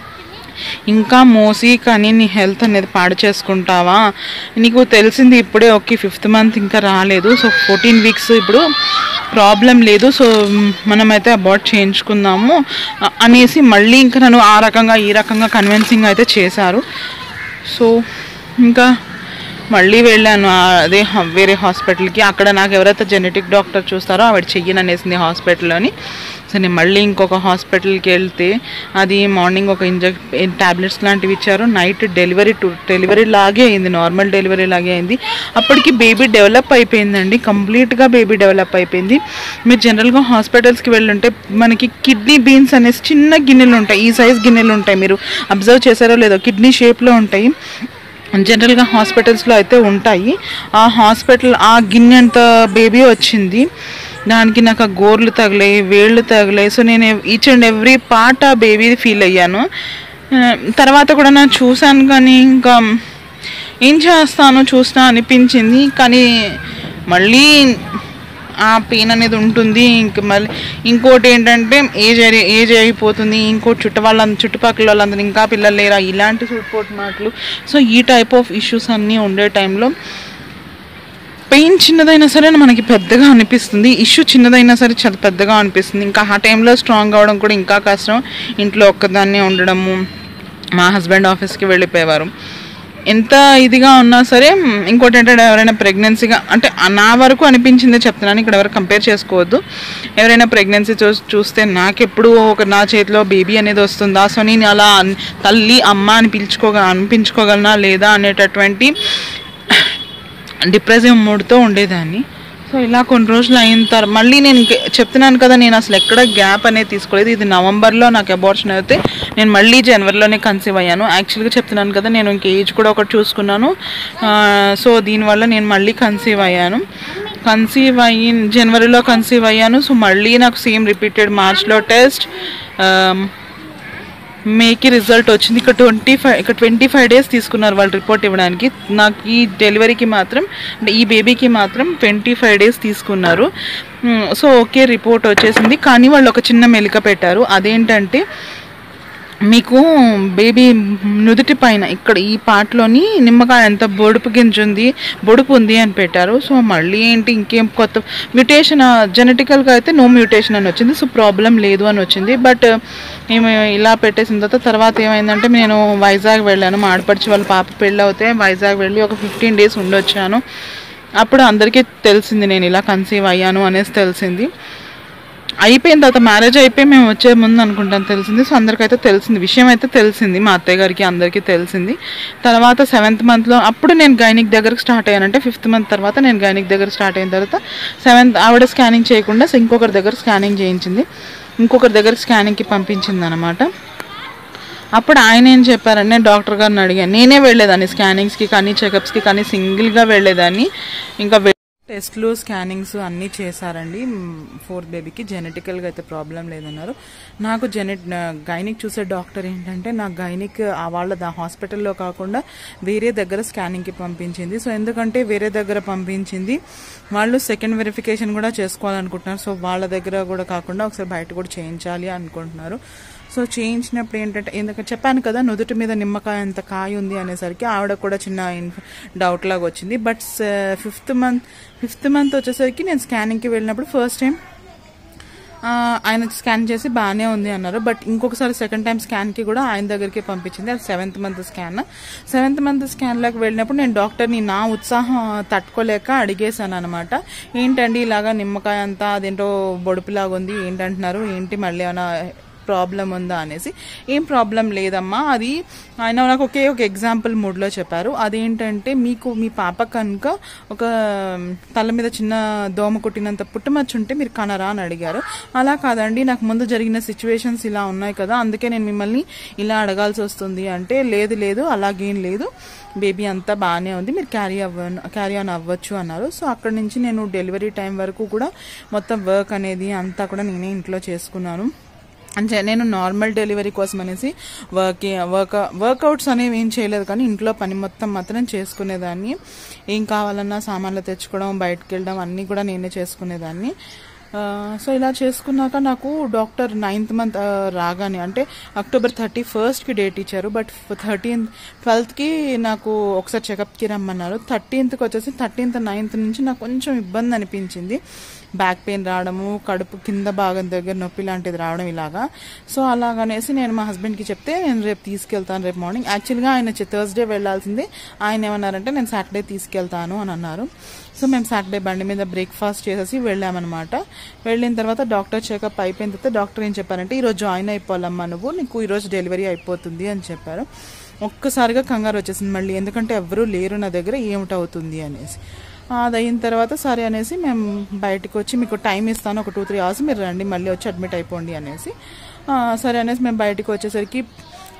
ఇంకా మోసి కానీ నీ హెల్త్ అనేది పాడు చేసుకుంటావా నీకు తెలిసింది ఇప్పుడే ఓకే ఫిఫ్త్ మంత్ ఇంకా రాలేదు సో ఫోర్టీన్ వీక్స్ ఇప్పుడు ప్రాబ్లం లేదు సో మనమైతే అబార్ట్ చేయించుకుందాము అ- అనేసి మళ్ళీ ఇంకా నన్ను ఆ రకంగా ఈ రకంగా కన్విన్సింగ్ అయితే చేశారు సో ఇంకా మళ్ళీ వెళ్ళాను ఆ అదే హ- వేరే హాస్పిటల్కి అక్కడ నాకు ఎవరైతే జెనెటిక్ డాక్టర్ చూస్తారో ఆవిడ చెయ్యను అనేసింది హాస్పిటల్లోని సో నేను మళ్ళీ ఇంకొక హాస్పిటల్కి వెళ్తే అది మార్నింగ్ ఒక ఇంజెక్ టాబ్లెట్స్ లాంటివి ఇచ్చారు నైట్ డెలివరీ టు డెలివరీ లాగే అయింది నార్మల్ డెలివరీ లాగే అయింది అప్పటికి బేబీ డెవలప్ అయిపోయిందండి కంప్లీట్గా బేబీ డెవలప్ అయిపోయింది మీరు జనరల్గా హాస్పిటల్స్కి వెళ్ళుంటే మనకి కిడ్నీ బీన్స్ అనేసి చిన్న గిన్నెలు ఉంటాయి ఈ సైజ్ గిన్నెలు ఉంటాయి మీరు అబ్జర్వ్ చేశారో లేదో కిడ్నీ షేప్లో ఉంటాయి జనరల్గా హాస్పిటల్స్లో అయితే ఉంటాయి ఆ హాస్పిటల్ ఆ గిన్నె అంత బేబీ వచ్చింది దానికి నాకు ఆ గోర్లు తగిలాయి వేళ్ళు తగిలాయి సో నేను ఈచ్ అండ్ ఎవ్రీ పార్ట్ ఆ బేబీ ఫీల్ అయ్యాను ఆ, తర్వాత కూడా నేను చూశాను కానీ ఇంకా ఏం చేస్తాను చూస్తా అనిపించింది కానీ మళ్ళీ ఆ పెయిన్ అనేది ఉంటుంది ఇంక మళ్ళీ ఇంకోటి ఏంటంటే ఏజ్ అయి- ఏజ్ అయిపోతుంది ఇంకోటి చుట్టు వాళ్ళ చుట్టుపక్కల వాళ్ళందరూ ఇంకా పిల్లలు లేరా ఇలాంటి సుడిపోటు మాటలు సో ఈ టైప్ ఆఫ్ ఇష్యూస్ అన్నీ ఉండే టైంలో పెయిన్ చిన్నదైనా సరే మనకి పెద్దగా అనిపిస్తుంది ఇష్యూ చిన్నదైనా సరే చాలా పెద్దగా అనిపిస్తుంది ఇంకా ఆ టైంలో స్ట్రాంగ్ అవడం కూడా ఇంకా కష్టం ఇంట్లో ఒక్కదాన్నే ఉండడము మా హస్బెండ్ ఆఫీస్కి వెళ్ళిపోయేవారు ఎంత ఇదిగా ఉన్నా సరే మ్, ఇంకోటి ఏంటంటే ఎవరైనా ప్రెగ్నెన్సీగా అంటే ఆ నా వరకు అనిపించిందే చెప్తున్నాను ఇక్కడ ఎవరు కంపేర్ చేసుకోవద్దు ఎవరైనా ప్రెగ్నెన్సీ చూ చూస్తే నాకెప్పుడు ఒక నా చేతిలో బేబీ అనేది వస్తుందా సో నేను అలా అన్- తల్లి అమ్మ అని పిలుచుకోగ అనిపించుకోగలనా లేదా అనేటటువంటి డిప్రెసివ్ మూడ్తో ఉండేదాన్ని సో ఇలా కొన్ని రోజులు అయిన తర్వాత మళ్ళీ నేను ఇంక చెప్తున్నాను కదా నేను అసలు ఎక్కడ గ్యాప్ అనేది తీసుకోలేదు ఇది నవంబర్లో నాకు అబార్షన్ అయితే నేను మళ్ళీ జనవరిలోనే కన్సీవ్ అయ్యాను యాక్చువల్గా చెప్తున్నాను కదా నేను ఇంక ఏజ్ కూడా ఒకటి చూసుకున్నాను ఆ, సో దీనివల్ల నేను మళ్ళీ కన్సీవ్ అయ్యాను కన్సీవ్ అయ్యి జనవరిలో కన్సీవ్ అయ్యాను సో మళ్ళీ నాకు సేమ్ రిపీటెడ్ మార్చ్లో టెస్ట్ మేకి రిజల్ట్ వచ్చింది ఇక్కడ ట్వంటీ ఫైవ్ ఇక్కడ ట్వంటీ ఫైవ్ డేస్ తీసుకున్నారు వాళ్ళు రిపోర్ట్ ఇవ్వడానికి నాకు ఈ డెలివరీకి మాత్రం అంటే ఈ బేబీకి మాత్రం ట్వంటీ ఫైవ్ డేస్ తీసుకున్నారు మ్, సో ఓకే రిపోర్ట్ వచ్చేసింది కానీ వాళ్ళు ఒక చిన్న మెలిక పెట్టారు అదేంటంటే మీకు బేబీ నుదుటి పైన ఇక్కడ ఈ పార్ట్లోని నిమ్మకాయ ఎంత బొడుపు గింజ ఉంది బొడుపు ఉంది అని పెట్టారు సో మళ్ళీ ఏంటి ఇంకేం కొత్త మ్యూటేషన్ జెనెటికల్గా అయితే నో మ్యూటేషన్ అని వచ్చింది సో ప్రాబ్లం లేదు అని వచ్చింది బట్ మేము ఇలా పెట్టేసిన తర్వాత తర్వాత ఏమైందంటే నేను వైజాగ్ వెళ్ళాను మా ఆడపడిచి వాళ్ళ పాప పెళ్ళి అవుతే వైజాగ్ వెళ్ళి ఒక ఫిఫ్టీన్ డేస్ ఉండొచ్చాను అప్పుడు అందరికీ తెలిసింది నేను ఇలా కన్సీవ్ అయ్యాను అనేసి తెలిసింది అయిపోయిన తర్వాత మ్యారేజ్ అయిపోయి మేము వచ్చే ముందు అనుకుంటాను తెలిసింది సో అందరికైతే తెలిసింది విషయం అయితే తెలిసింది మా అత్తయ్య గారికి అందరికీ తెలిసింది తర్వాత సెవెంత్ మంత్లో అప్పుడు నేను గైనిక్ దగ్గరకు స్టార్ట్ అయ్యానంటే ఫిఫ్త్ మంత్ తర్వాత నేను గైనిక్ దగ్గర స్టార్ట్ అయిన తర్వాత సెవెంత్ ఆవిడ స్కానింగ్ చేయకుండా సో ఇంకొకరి దగ్గర స్కానింగ్ చేయించింది ఇంకొకరి దగ్గర స్కానింగ్కి పంపించింది అనమాట అప్పుడు ఆయన ఏం చెప్పారంటే నేను డాక్టర్ గారిని అడిగాను నేనే వెళ్ళేదాన్ని స్కానింగ్స్కి కానీ చెకప్స్కి కానీ సింగిల్గా వెళ్ళేదాన్ని ఇంకా వె- టెస్ట్లు స్కానింగ్స్ అన్నీ చేశారండి ఫోర్త్ బేబీకి జెనెటికల్గా అయితే ప్రాబ్లం లేదన్నారు నాకు జెనెట్ గైనిక్ చూసే డాక్టర్ ఏంటంటే నా గైనిక్ ఆ వాళ్ళ దా హాస్పిటల్లో కాకుండా వేరే దగ్గర స్కానింగ్కి పంపించింది సో ఎందుకంటే వేరే దగ్గర పంపించింది వాళ్ళు సెకండ్ వెరిఫికేషన్ కూడా చేసుకోవాలనుకుంటున్నారు సో వాళ్ళ దగ్గర కూడా కాకుండా ఒకసారి బయట కూడా చేయించాలి అనుకుంటున్నారు సో చేయించినప్పుడు ఏంటంటే ఎందుకంటే చెప్పాను కదా నుదుటి మీద నిమ్మకాయ అంత కాయ ఉంది అనేసరికి ఆవిడ కూడా చిన్న డౌట్ లాగా వచ్చింది but fifth month fifth month వచ్చేసరికి నేను స్కానింగ్కి వెళ్ళినప్పుడు ఫస్ట్ టైం ఆయన స్కాన్ చేసి బాగానే ఉంది అన్నారు బట్ ఇంకొకసారి సెకండ్ టైం స్కాన్కి కూడా ఆయన దగ్గరికి పంపించింది అది seventh month scan seventh month స్కాన్లోకి వెళ్ళినప్పుడు నేను డాక్టర్ని నా ఉత్సాహం తట్టుకోలేక అడిగేశాను అనమాట ఏంటండి ఇలాగా నిమ్మకాయ అంతా అదేంటో బొడుపులాగా ఉంది ఏంటంటున్నారు ఏంటి మళ్ళీ ఏమైనా ప్రాబ్లం ఉందా అనేసి ఏం ప్రాబ్లం లేదమ్మా అది ఆయన నాకు ఒకే ఒక ఎగ్జాంపుల్ మూడ్లో చెప్పారు అదేంటంటే మీకు మీ పాప కనుక ఒక తల మీద చిన్న దోమ కుట్టినంత పుట్టుమచ్చ ఉంటే మీరు కనరా అని అడిగారు అలా కాదండి నాకు ముందు జరిగిన సిచ్యువేషన్స్ ఇలా ఉన్నాయి కదా అందుకే నేను మిమ్మల్ని ఇలా అడగాల్సి వస్తుంది అంటే లేదు లేదు అలాగేం లేదు బేబీ అంతా బాగానే ఉంది మీరు క్యారీ అవ్వ క్యారీ ఆన్ అవ్వచ్చు అన్నారు సో అక్కడి నుంచి నేను డెలివరీ టైం వరకు కూడా మొత్తం వర్క్ అనేది అంతా కూడా నేనే ఇంట్లో చేసుకున్నాను అంటే నేను నార్మల్ డెలివరీ కోసం అనేసి వర్క్ వర్క్ వర్కౌట్స్ అనేవి ఏం చేయలేదు కానీ ఇంట్లో పని మొత్తం మాత్రం చేసుకునేదాన్ని ఏం కావాలన్నా సామాన్లు తెచ్చుకోవడం బయటకు వెళ్ళడం అన్నీ కూడా నేనే చేసుకునేదాన్ని ఆ, సో ఇలా చేసుకున్నాక నాకు డాక్టర్ నైన్త్ మంత్ ఆ, రాగానే అంటే అక్టోబర్ థర్టీ ఫస్ట్కి డేట్ ఇచ్చారు బట్ థర్టీన్త్ ట్వెల్త్కి నాకు ఒకసారి చెకప్కి రమ్మన్నారు థర్టీన్త్కి వచ్చేసి థర్టీన్త్ నైన్త్ నుంచి నాకు కొంచెం ఇబ్బంది అనిపించింది బ్యాక్ పెయిన్ రావడము కడుపు కింద భాగం దగ్గర నొప్పి లాంటిది రావడం ఇలాగా సో అలాగనేసి నేను మా హస్బెండ్కి చెప్తే నేను రేపు తీసుకెళ్తాను రేపు మార్నింగ్ యాక్చువల్గా ఆయన థర్స్డే వెళ్ళాల్సింది ఆయన ఏమన్నారంటే నేను సాటర్డే తీసుకెళ్తాను అని అన్నారు సో మేము సాటర్డే బండి మీద బ్రేక్ఫాస్ట్ చేసేసి వెళ్ళామన్నమాట వెళ్ళిన తర్వాత డాక్టర్ చెకప్ అయిపోయిన తర్వాత డాక్టర్ ఏం చెప్పారంటే ఈరోజు జాయిన్ అయిపోవాలమ్మా నువ్వు నీకు ఈరోజు డెలివరీ అయిపోతుంది అని చెప్పారు ఒక్కసారిగా కంగారు వచ్చేసింది మళ్ళీ ఎందుకంటే ఎవరూ లేరు నా దగ్గర ఏమిటవుతుంది అనేసి అది అయిన తర్వాత సరే అనేసి మేము బయటకు వచ్చి మీకు టైం ఇస్తాను ఒక టూ త్రీ అవర్స్ మీరు రండి మళ్ళీ వచ్చి అడ్మిట్ అయిపోండి అనేసి ఆ, సరే అనేసి మేము బయటకు వచ్చేసరికి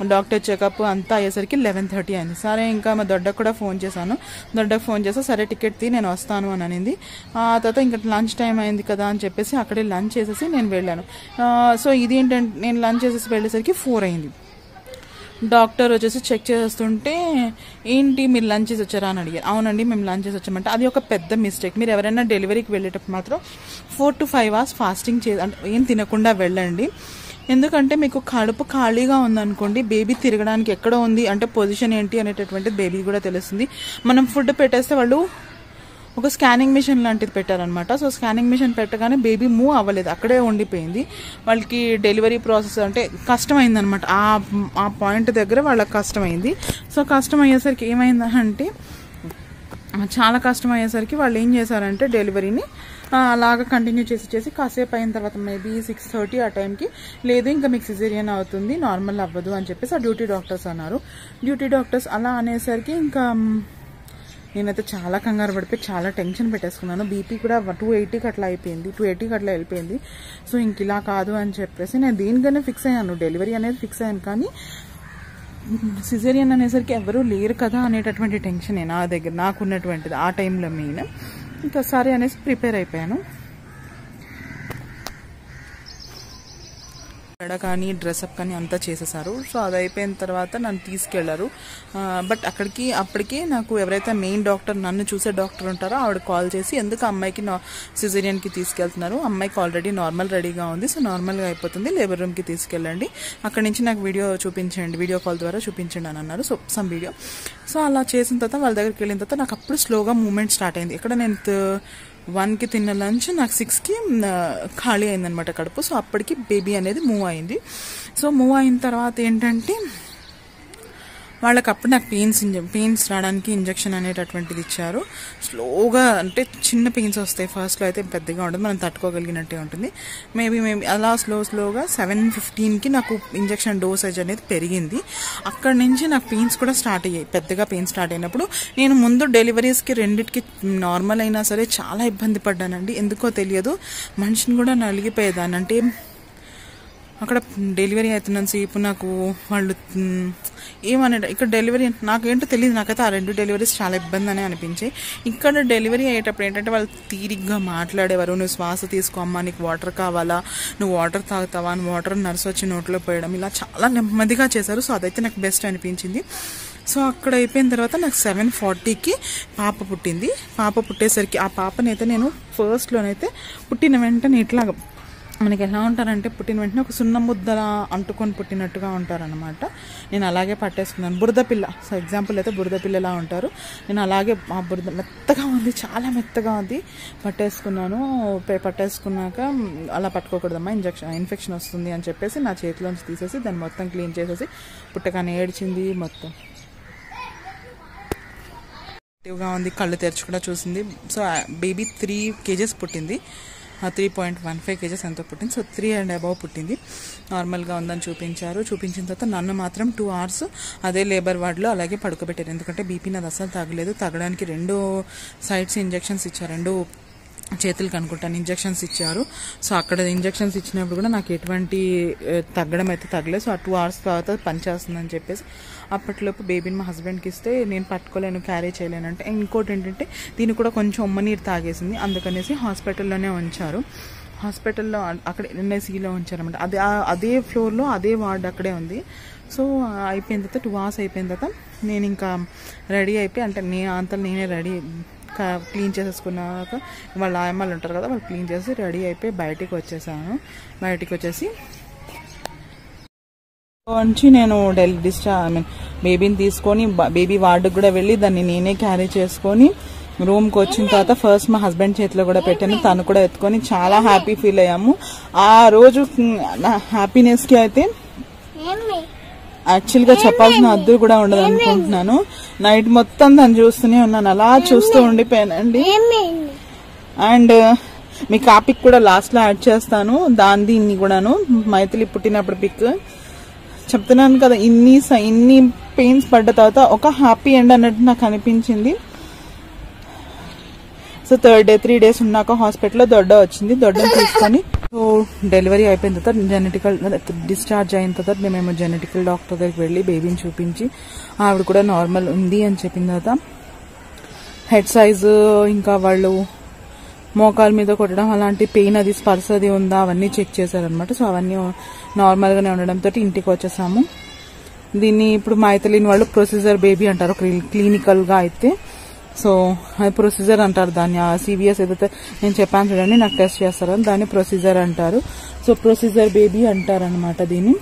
డాక్టర్ చెకప్ అంతా అయ్యేసరికి లెవెన్ థర్టీ అయింది సరే ఇంకా మా దొడ్డకు కూడా ఫోన్ చేశాను దొడ్డకు ఫోన్ చేస్తే సరే టికెట్ తీ నేను వస్తాను అని అనింది ఆ తర్వాత ఇంకా లంచ్ టైం అయింది కదా అని చెప్పేసి అక్కడే లంచ్ చేసేసి నేను వెళ్ళాను ఆ, సో ఇది ఏంటంటే నేను లంచ్ చేసేసి వెళ్ళేసరికి ఫోర్ అయింది డాక్టర్ వచ్చేసి చెక్ చేస్తుంటే ఏంటి మీరు లంచ్ చేసి వచ్చారా అని అడిగారు అవునండి మేము లంచ్ చేసి వచ్చామంటే అది ఒక పెద్ద మిస్టేక్ మీరు ఎవరైనా డెలివరీకి వెళ్ళేటప్పుడు మాత్రం four to five hours fasting చే అంటే ఏం తినకుండా వెళ్ళండి ఎందుకంటే మీకు కడుపు ఖాళీగా ఉందనుకోండి బేబీ తిరగడానికి ఎక్కడ ఉంది అంటే పొజిషన్ ఏంటి అనేటటువంటిది బేబీ కూడా తెలుస్తుంది మనం ఫుడ్ పెట్టేస్తే వాళ్ళు ఒక స్కానింగ్ మిషన్ లాంటిది పెట్టారనమాట సో స్కానింగ్ మిషన్ పెట్టగానే బేబీ మూవ్ అవ్వలేదు అక్కడే ఉండిపోయింది వాళ్ళకి డెలివరీ ప్రాసెస్ అంటే కష్టమైంది అనమాట ఆ ఆ పాయింట్ దగ్గర వాళ్ళకి కష్టమైంది సో కష్టం అయ్యేసరికి ఏమైందంటే చాలా కష్టం అయ్యేసరికి వాళ్ళు ఏం చేశారంటే డెలివరీని ఆ, అలాగా కంటిన్యూ చేసి చేసి కాసేపు అయిన తర్వాత మేబీ సిక్స్ థర్టీ ఆ టైంకి లేదు ఇంకా మీకు సిజేరియన్ అవుతుంది నార్మల్ అవ్వదు అని చెప్పేసి ఆ డ్యూటీ డాక్టర్స్ అన్నారు డ్యూటీ డాక్టర్స్ అలా అనేసరికి ఇంకా మ్, నేనైతే చాలా కంగారు పడిపోయి చాలా టెన్షన్ పెట్టేసుకున్నాను బీపీ కూడా టూ ఎయిటీకి అట్లా అయిపోయింది టూ ఎయిటీకి అట్లా వెళ్ళిపోయింది సో ఇంక ఇలా కాదు అని చెప్పేసి నేను దీనికనే ఫిక్స్ అయ్యాను డెలివరీ అనేది ఫిక్స్ అయ్యాను కానీ సిజేరియన్ అనేసరికి ఎవరూ లేరు కదా అనేటటువంటి టెన్షన్ నా దగ్గర నాకు ఉన్నటువంటిది ఆ టైంలో మెయిన్ ఇంకా సరే అనేసి ప్రిపేర్ అయిపోయాను మెడ కానీ డ్రెస్అప్ కానీ అంతా చేసేసారు సో అది అయిపోయిన తర్వాత నన్ను తీసుకెళ్లారు బట్ అక్కడికి అప్పటికి నాకు ఎవరైతే మెయిన్ డాక్టర్ నన్ను చూసే డాక్టర్ ఉంటారో ఆవిడ కాల్ చేసి ఎందుకు అమ్మాయికి సిజేరియన్కి తీసుకెళ్తున్నారు అమ్మాయికి ఆల్రెడీ నార్మల్ రెడీగా ఉంది సో నార్మల్గా అయిపోతుంది లేబర్ రూమ్కి తీసుకెళ్ళండి అక్కడి నుంచి నాకు వీడియో చూపించండి వీడియో కాల్ ద్వారా చూపించండి అని అన్నారు సో సమ్ వీడియో సో అలా చేసిన తర్వాత వాళ్ళ దగ్గరికి వెళ్ళిన తర్వాత నాకు అప్పుడు స్లోగా మూమెంట్ స్టార్ట్ అయింది ఇక్కడ నేను త- వన్కి తిన్న లంచ్ నాకు సిక్స్కి ఖాళీ అయిందనమాట కడుపు సో అప్పటికి బేబీ అనేది మూవ్ అయింది సో మూవ్ అయిన తర్వాత ఏంటంటే వాళ్ళకి అప్పుడు నాకు పెయిన్స్ పెయిన్స్ రావడానికి ఇంజెక్షన్ అనేటటువంటిది ఇచ్చారు స్లోగా అంటే చిన్న పెయిన్స్ వస్తాయి ఫస్ట్లో అయితే పెద్దగా ఉంటుంది మనం తట్టుకోగలిగినట్టే ఉంటుంది మేబీ మేబీ అలా స్లో స్లోగా సెవెన్ ఫిఫ్టీన్కి నాకు ఇంజెక్షన్ డోసేజ్ అనేది పెరిగింది అక్కడి నుంచి నాకు పెయిన్స్ కూడా స్టార్ట్ అయ్యాయి పెద్దగా పెయిన్స్ స్టార్ట్ అయినప్పుడు నేను ముందు డెలివరీస్కి రెండిటికి నార్మల్ అయినా సరే చాలా ఇబ్బంది పడ్డానండి ఎందుకో తెలియదు మనిషిని కూడా నలిగిపోయేదాన్ని అంటే అక్కడ డెలివరీ అవుతున్నంతసేపు నాకు వాళ్ళు మ్, ఏమనే ఇక్కడ డెలివరీ నాకేంటో తెలియదు నాకైతే ఆ రెండు డెలివరీస్ చాలా ఇబ్బంది అని అనిపించాయి ఇక్కడ డెలివరీ అయ్యేటప్పుడు ఏంటంటే వాళ్ళు తీరిగ్గా మాట్లాడేవారు నువ్వు శ్వాస తీసుకో అమ్మా నీకు వాటర్ కావాలా నువ్వు వాటర్ తాగుతావా అని వాటర్ నర్స్ వచ్చి నోట్లో పోయడం ఇలా చాలా నెమ్మదిగా చేశారు సో అదైతే నాకు బెస్ట్ అనిపించింది సో అక్కడ అయిపోయిన తర్వాత నాకు సెవెన్ ఫార్టీకి పాప పుట్టింది పాప పుట్టేసరికి ఆ పాపనైతే నేను ఫస్ట్లోనైతే పుట్టిన వెంటనే ఇట్లాగా మనకి ఎలా ఉంటారంటే పుట్టిన వెంటనే ఒక సున్నం ముద్దలా అంటుకొని పుట్టినట్టుగా ఉంటారనమాట నేను అలాగే పట్టేసుకున్నాను బురద పిల్ల సో ఎగ్జాంపుల్ అయితే బురద పిల్లలా ఉంటారు నేను అలాగే ఆ బురద మెత్తగా ఉంది చాలా మెత్తగా ఉంది పట్టేసుకున్నాను పే- పట్టేసుకున్నాక మ్, అలా పట్టుకోకూడదమ్మా ఇంజక్షన్ ఇన్ఫెక్షన్ వస్తుంది అని చెప్పేసి నా చేతిలోంచి తీసేసి దాన్ని మొత్తం క్లీన్ చేసేసి పుట్టగానే ఏడ్చింది మొత్తం యాక్టివ్గా ఉంది కళ్ళు తెరిచి కూడా చూసింది సో బేబీ త్రీ కేజెస్ పుట్టింది three point one five KGs ఎంతో పుట్టింది సో త్రీ అండ్ అబౌవ్ పుట్టింది నార్మల్గా ఉందని చూపించారు చూపించిన తర్వాత నన్ను మాత్రం టూ అవర్స్ అదే లేబర్ వార్డులో అలాగే పడుకోబెట్టారు ఎందుకంటే బీపీ నాది అసలు తగ్గలేదు తగ్గడానికి రెండు సైడ్స్ ఇంజెక్షన్స్ ఇచ్చారు రెండు చేతులకు అనుకుంటాను ఇంజెక్షన్స్ ఇచ్చారు సో అక్కడ ఇంజెక్షన్స్ ఇచ్చినప్పుడు కూడా నాకు ఎటువంటి ఏ, తగ్గడం అయితే తగ్గలేదు సో ఆ టూ అవర్స్ తర్వాత పనిచేస్తుందని చెప్పేసి అప్పట్లోపు బేబీని మా హస్బెండ్కి ఇస్తే నేను పట్టుకోలేను క్యారీ చేయలేను అంటే ఇంకోటి ఏంటంటే దీన్ని కూడా కొంచెం ఉమ్మ నీరు తాగేసింది అందుకనేసి హాస్పిటల్లోనే ఉంచారు హాస్పిటల్లో అ- అక్కడ ఎన్ఐసీలో ఉంచారన్నమాట అదే ఆ- అదే ఫ్లోర్లో అదే వార్డ్ అక్కడే ఉంది సో ఆ, అయిపోయిన తర్వాత టూ అవర్స్ అయిపోయిన తర్వాత నేను ఇంకా రెడీ అయిపోయి అంటే నేను అంతలో నేనే రెడీ క్లీన్ చేసేసుకున్నాక వాళ్ళ ఆయమ్మలు ఉంటారు కదా వాళ్ళు క్లీన్ చేసి రెడీ అయిపోయి బయటికి వచ్చేసాను బయటికి వచ్చేసి నుంచి నేను ఢిల్లీ డిశ్చార్జ్ ఐ మీన్ బేబీని తీసుకొని బేబీ వార్డుకి కూడా వెళ్ళి దాన్ని నేనే క్యారీ చేసుకొని రూమ్కి వచ్చిన తర్వాత ఫస్ట్ మా హస్బెండ్ చేతిలో కూడా పెట్టాను తను కూడా ఎత్తుకొని చాలా హ్యాపీ ఫీల్ అయ్యాము ఆ రోజు మ్, నా హ్యాపీనెస్కి అయితే యాక్చువల్ గా చెప్పాల్సిన అద్దు కూడా ఉండదు అనుకుంటున్నాను నైట్ మొత్తం దాన్ని చూస్తూనే ఉన్నాను అలా చూస్తూ ఉండిపోయానండి అండ్ మీకు ఆ పిక్ కూడా లాస్ట్ లో యాడ్ చేస్తాను దాని దీన్ని కూడాను మైథిలి పుట్టినప్పుడు పిక్ చెప్తున్నాను కదా ఇన్ని స- ఇన్ని పెయిన్స్ పడ్డ తర్వాత ఒక హ్యాపీ ఎండ్ అన్నట్టు నాకు అనిపించింది so third day three days ఉన్నాక హాస్పిటల్లో దొడ్డ వచ్చింది దొడ్డను తీసుకొని సో డెలివరీ అయిపోయిన తర్వాత జెనెటికల్ డిశ్చార్జ్ అయిన తర్వాత మేము జెనెటికల్ డాక్టర్ దగ్గరికి వెళ్ళి బేబీని చూపించి ఆవిడ కూడా నార్మల్ ఉంది అని చెప్పిన తర్వాత హెడ్ సైజు ఇంకా వాళ్ళు మోకాల మీద కొట్టడం అలాంటి పెయిన్ అది స్పర్శ అది ఉందా అవన్నీ చెక్ చేశారనమాట సో అవన్నీ నార్మల్గానే ఉండడంతో ఇంటికి వచ్చేసాము దీన్ని ఇప్పుడు మైథలిన్ వాళ్ళు ప్రొసీజర్ బేబీ అంటారు క్లినికల్ గా అయితే సో అది ప్రొసీజర్ అంటారు దాన్ని ఆ సివిఎస్ ఏదైతే నేను చెప్పాను చూడండి నాకు టెస్ట్ చేస్తారు దాన్ని ప్రొసీజర్ అంటారు సో ప్రొసీజర్ బేబీ అంటారు అనమాట దీన్ని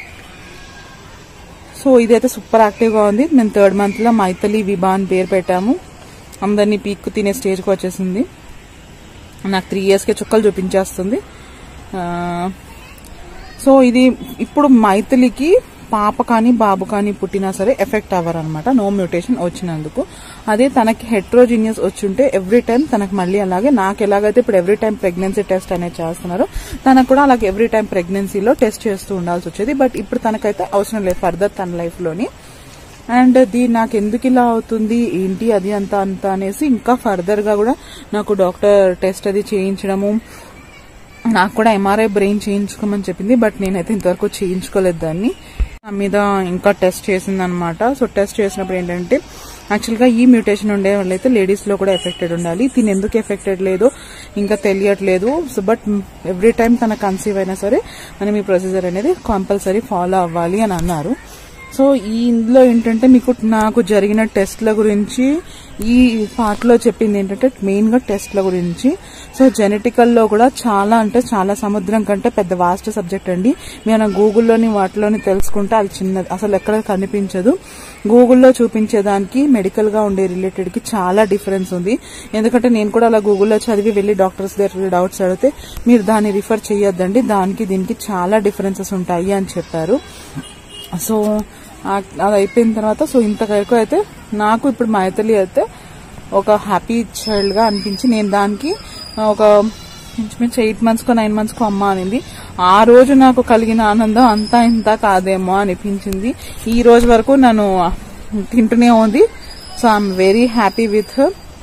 సో ఇదైతే సూపర్ యాక్టివ్గా ఉంది మేము థర్డ్ మంత్లో మైథలి విభా అని పేరు పెట్టాము అందరినీ పీక్కు తినే స్టేజ్కి వచ్చేసింది నాకు త్రీ ఇయర్స్కే చుక్కలు చూపించేస్తుంది ఆ, సో ఇది ఇప్పుడు మైథిలికి పాప కానీ బాబు కానీ పుట్టినా సరే ఎఫెక్ట్ అవ్వరు అనమాట నో మ్యూటేషన్ వచ్చినందుకు అదే తనకి హెట్రోజీనియస్ వచ్చుంటే ఎవ్రీ టైం తనకు మళ్ళీ అలాగే నాకు ఎలాగైతే ఇప్పుడు ఎవ్రీ టైం ప్రెగ్నెన్సీ టెస్ట్ అనేది చేస్తున్నారో తనకు కూడా అలాగే ఎవ్రీ టైం ప్రెగ్నెన్సీలో టెస్ట్ చేస్తూ ఉండాల్సి వచ్చేది బట్ ఇప్పుడు తనకైతే అవసరం లేదు ఫర్దర్ తన లైఫ్లోని అండ్ అది నాకు ఎందుకు ఇలా అవుతుంది ఏంటి అది అంత అంత అనేసి ఇంకా ఫర్దర్ గా కూడా నాకు డాక్టర్ టెస్ట్ అది చేయించడము నాకు కూడా ఎంఆర్ఐ బ్రెయిన్ చేయించుకోమని చెప్పింది బట్ నేనైతే ఇంతవరకు చేయించుకోలేదు దాన్ని నా మీద ఇంకా టెస్ట్ చేసింది అనమాట సో టెస్ట్ చేసినప్పుడు ఏంటంటే యాక్చువల్గా ఈ మ్యూటేషన్ ఉండే వాళ్ళైతే లేడీస్ లో కూడా ఎఫెక్టెడ్ ఉండాలి దీని ఎందుకు ఎఫెక్టెడ్ లేదో ఇంకా తెలియట్లేదు సో బట్ ఎవ్రీ టైం తన కన్సీవ్ అయినా సరే మనం ఈ ప్రొసీజర్ అనేది కంపల్సరీ ఫాలో అవ్వాలి అని అన్నారు సో ఈ ఇందులో ఏంటంటే మీకు నాకు జరిగిన టెస్ట్ల గురించి ఈ పార్ట్ లో చెప్పింది ఏంటంటే మెయిన్ గా టెస్ట్ల గురించి సో జెనెటికల్ లో కూడా చాలా అంటే చాలా సముద్రం కంటే పెద్ద వాస్ట్ సబ్జెక్ట్ అండి మేము గూగుల్లోని వాటిలోని తెలుసుకుంటే అది చిన్నది అసలు ఎక్కడ కనిపించదు గూగుల్లో చూపించేదానికి మెడికల్ గా ఉండే రిలేటెడ్ కి చాలా డిఫరెన్స్ ఉంది ఎందుకంటే నేను కూడా అలా గూగుల్లో చదివి వెళ్లి డాక్టర్స్ దగ్గర డౌట్స్ అడిగితే మీరు దాన్ని రిఫర్ చేయొద్దండి దానికి దీనికి చాలా డిఫరెన్సెస్ ఉంటాయి అని చెప్పారు సో ఆ- అది అయిపోయిన తర్వాత సో ఇంతవరకు అయితే నాకు ఇప్పుడు మైథిలి అయితే ఒక హ్యాపీ చైల్డ్ గా అనిపించి నేను దానికి ఒక ఇంచుమించు ఎయిట్ మంత్స్ కో నైన్ మంత్స్ కో అమ్మ అనింది ఆ రోజు నాకు కలిగిన ఆనందం అంతా ఇంత కాదేమో అనిపించింది ఈ రోజు వరకు నన్ను తింటూనే ఉంది so I'm very happy with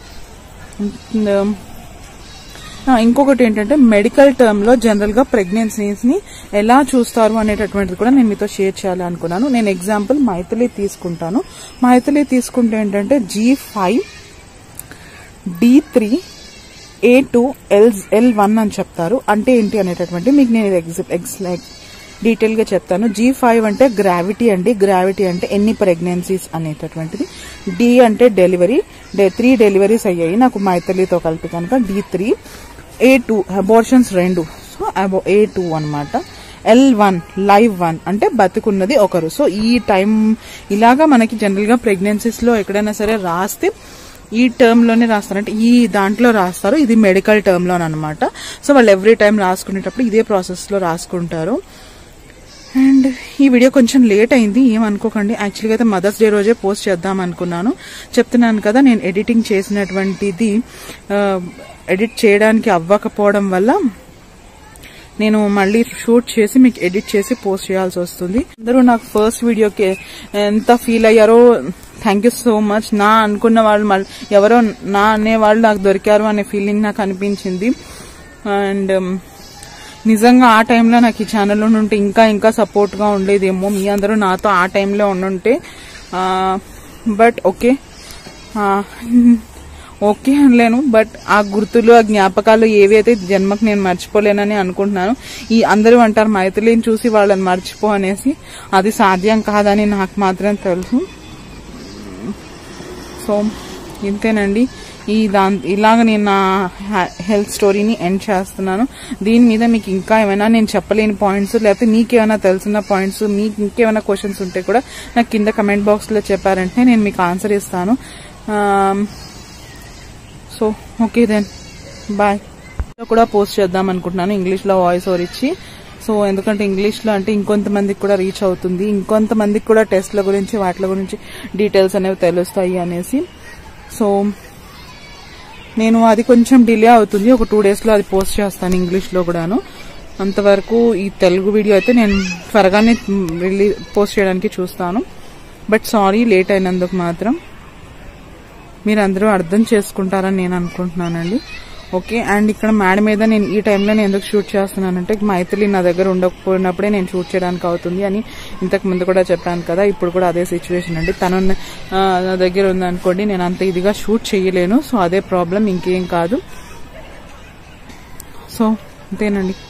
ఆ, ఇంకొకటి ఏంటంటే మెడికల్ టర్మ్ లో జనరల్ గా ప్రెగ్నెన్సీస్ ని ఎలా చూస్తారు అనేటటువంటిది కూడా నేను మీతో షేర్ చేయాలి అనుకున్నాను నేను ఎగ్జాంపుల్ మైథిలి తీసుకుంటాను మైథిలి తీసుకుంటే ఏంటంటే G five D three A two L L one అని చెప్తారు అంటే ఏంటి అనేటటువంటి మీకు నేను ఎగ్జ్ ఎగ్స్ లైక్ డీటెయిల్ గా చెప్తాను జీ ఫైవ్ అంటే గ్రావిటీ అండి గ్రావిటీ అంటే ఎన్ని ప్రెగ్నెన్సీస్ అనేటటువంటిది డి అంటే డెలివరీ త్రీ డెలివరీస్ అయ్యాయి నాకు మైథిలితో కలిపి కనుక D three A two abortions రెండు సో అబో ఏ టూ అనమాట ఎల్ వన్ లైవ్ వన్ అంటే బతుకున్నది ఒకరు సో ఈ టైం ఇలాగా మనకి జనరల్ గా ప్రెగ్నెన్సీస్ లో ఎక్కడైనా సరే రాస్తే ఈ టర్మ్ లోనే రాస్తారు అంటే ఈ దాంట్లో రాస్తారు ఇది మెడికల్ టర్మ్ లో అనమాట సో వాళ్ళు ఎవ్రీ టైం రాసుకునేటప్పుడు ఇదే ప్రాసెస్ లో రాసుకుంటారు అండ్ ఈ వీడియో కొంచెం లేట్ అయింది ఏమనుకోకండి యాక్చువల్గా అయితే మదర్స్ డే రోజే పోస్ట్ చేద్దాం అనుకున్నాను చెప్తున్నాను కదా నేను ఎడిటింగ్ చేసినటువంటిది ఎడిట్ చేయడానికి అవ్వకపోవడం వల్ల నేను మళ్ళీ షూట్ చేసి మీకు ఎడిట్ చేసి పోస్ట్ చేయాల్సి వస్తుంది అందరూ నాకు ఫస్ట్ వీడియోకి ఎంత ఫీల్ అయ్యారో థ్యాంక్ యూ సో మచ్ నా అనుకున్న వాళ్ళు మళ్ళీ ఎవరో నా అనే వాళ్ళు నాకు దొరికారు అనే ఫీలింగ్ నాకు అనిపించింది అండ్ నిజంగా ఆ టైంలో నాకు ఈ ఛానల్లో ఉంటే ఇంకా ఇంకా సపోర్ట్ గా ఉండేదేమో మీ అందరూ నాతో ఆ టైంలో ఉండుంటే బట్ ఓకే ఓకే అనలేను బట్ ఆ గుర్తులు ఆ జ్ఞాపకాలు ఏవి అయితే జన్మకు నేను మర్చిపోలేనని అనుకుంటున్నాను ఈ అందరూ అంటారు మైథిలిని చూసి వాళ్ళని మర్చిపో అనేసి అది సాధ్యం కాదని నాకు మాత్రం తెలుసు సో ఇంతేనండి ఈ దాని ఇలాగ నేను నా హెల్త్ స్టోరీని ఎండ్ చేస్తున్నాను దీని మీద మీకు ఇంకా ఏమైనా నేను చెప్పలేని పాయింట్స్ లేకపోతే మీకేమైనా తెలిసిన పాయింట్స్ మీకు ఇంకేమైనా క్వశ్చన్స్ ఉంటే కూడా నాకు కింద కమెంట్ బాక్స్ లో చెప్పారంటే నేను మీకు ఆన్సర్ ఇస్తాను సో ఓకే దెన్ బాయ్ కూడా పోస్ట్ చేద్దాం అనుకుంటున్నాను ఇంగ్లీష్ లో వాయిస్ ఓవర్ ఇచ్చి సో ఎందుకంటే ఇంగ్లీష్ లో అంటే ఇంకొంతమందికి కూడా రీచ్ అవుతుంది ఇంకొంతమందికి కూడా టెస్ట్ల గురించి వాటి గురించి డీటెయిల్స్ అనేవి తెలుస్తాయి అనేసి సో నేను అది కొంచెం డిలే అవుతుంది ఒక టూ డేస్ లో అది పోస్ట్ చేస్తాను ఇంగ్లీష్ లో కూడాను అంతవరకు ఈ తెలుగు వీడియో అయితే నేను త్వరగానే రిలీజ్ పోస్ట్ చేయడానికి చూస్తాను బట్ సారీ లేట్ అయినందుకు మాత్రం మీరు అందరూ అర్థం చేసుకుంటారని నేను అనుకుంటున్నానండి ఓకే అండ్ ఇక్కడ మేడ మీద నేను ఈ టైంలో నేను ఎందుకు షూట్ చేస్తున్నానంటే మైథిలి నా దగ్గర ఉండకపోయినప్పుడే నేను షూట్ చేయడానికి అవుతుంది అని ఇంతకు ముందు కూడా చెప్పాను కదా ఇప్పుడు కూడా అదే సిచ్యువేషన్ అండి తను ఉన్న- ఆ, నా దగ్గర ఉందనుకోండి నేను అంత ఇదిగా షూట్ చేయలేను సో అదే ప్రాబ్లం ఇంకేం కాదు సో అంతేనండి